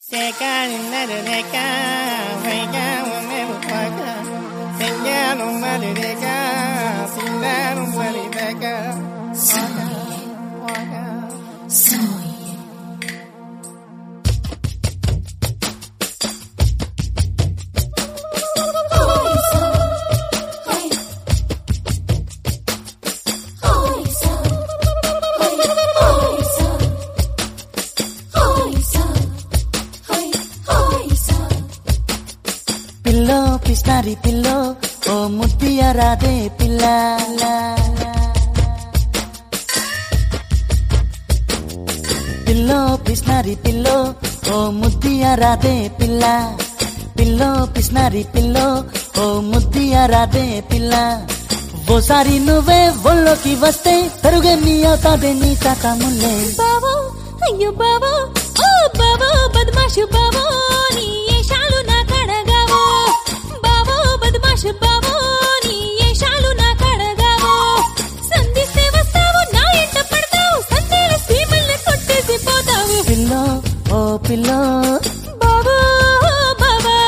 Seca, narureca, vega, umerupaca, señal, umarureca, sinar, umaribeca, waka, waka. పిల్లో పిస్నారి పిల్లో ఓ ముత్తియ రాదే పిల్ల పిల్లో పిస్నారి పిల్లో ఓ ముత్తియ రాదే పిల్ల పిల్లో పిస్నారి పిల్లో ఓ ముత్తియ రాదే పిల్ల ఓసారి నువ్వే ఒళ్ళోకి వస్తే పెరుగే మీ అవుతాదే నీ తాత ముల్లే బావో అయ్యో బావో ఓ బావో బద్మాషు బావో నీ ఏషాలు నా కడగావో బావో బద్మాషు బావో నీ ఏషాలు నా కడగావో సంధిస్తే వస్తావు నా ఎంట పడతావు సందేల సీమల్ని కొట్టేసి పోతావు పిల్లో ఓ పిల్లో బావో బావా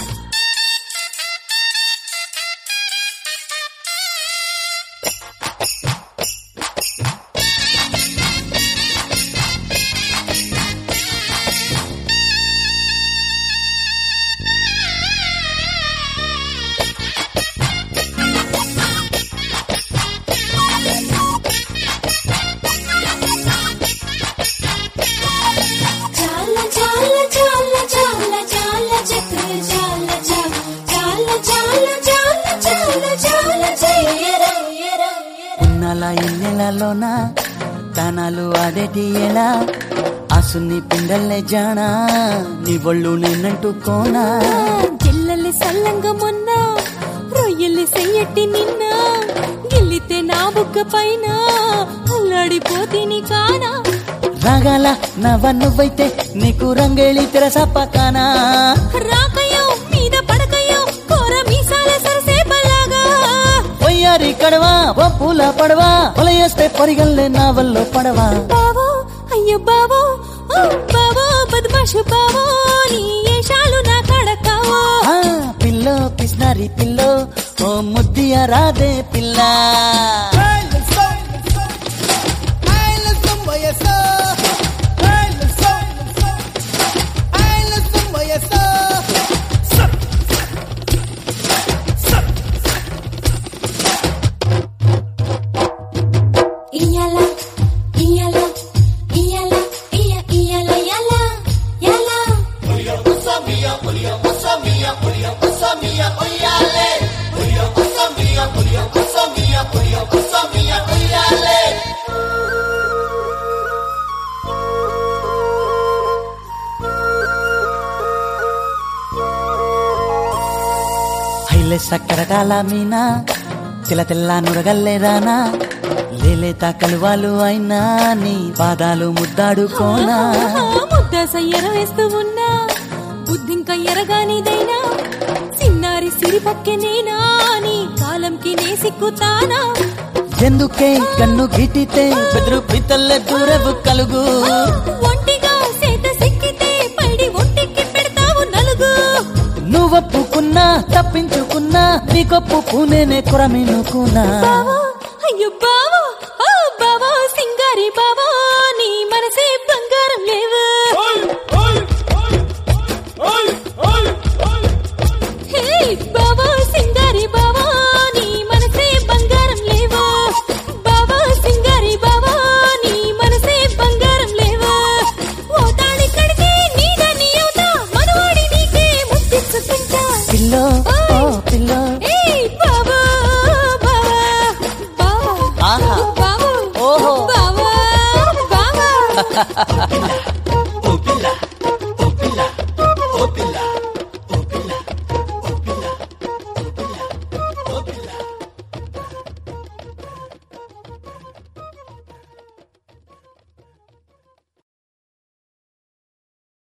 చాలా చాలా చాలా చాలా చాలా చక్ర చాలా చాలా చాలా చాలా చాలా చాలా చెయ్యరా ఉన్నల ఇన్నెలలోన తానాలు ఆడేటి ఎలా అసుని పిండల్లే జానా నీ ఒళ్ళు నిన్నంటుకోనా జిల్లలి సల్లంగా మొన్న రొయ్యలి సెయ్యట్టి నిన్న గిల్లితే నా బుగ్గ పైన అల్లాడిపోతిని కానా రాగాల నవ్వ నువ్వైతే నీకు రంగేళి తెరసప్పకానా రాకయో మీద పడకయో కోర మీసాల సరసేపలాగా పొయ్యారి కడవా ఓ పూల పడవా పొలయేస్తే పరిగల్లే నా వల్లో పడవా బావో అయ్యో బావో ఓ బావో బద్మాషు బావో నీ ఏషాలు నా కడకావో ఆ, పిల్లో పిస్నారి పిల్లో ఓ ముద్దియ రాదే పిల్ల ఇయ్యాల ఇయ్యాల ఇయ్యాల ఇయ్య ఇయ్యాల యాల యాల హైలే సక్కరకాల మీనా తెల్ల తెల్ల నురగల్లేదానా లేలేత కలువాలు అయినా నీ పాదాలు ముద్దాడుకోనా ముద్ద సయ్యర వేస్తూ ఉన్నా బుద్ధింక ఎరగానిదైనా సిన్నారి సిరిపక్కె నేనా నీ కాలంకి నే సిక్కుతానా ఎందుకే కన్ను గిటితే బెదురు పితల్లె దూరవు కలుగు ఒంటిగా సేత సిక్కితే పైడి ఒంటికి పెడతావు నలుగు నువ్వొప్పుకున్నా తప్పించుకున్నా నీకొప్పు పూనేనే కొరమినుకున్నా బావో అయ్యో బావో ఓ బావో సింగారి బావో నీ మనసే బంగారం లేవు హే బావో సింగారి బావో నీ మనసే బంగారం లేవు బావో సింగారి బావో నీ మనసే బంగారం లేవు ఓ తాళి కడితే నీదని అవుతా మనవాడి నీకే ముద్దిచ్చుకుంటా పిల్లో ఓ పిల్లో ఏయ్ బావో బావా బావా ఆహా. బావో ఓహో. బావా బావా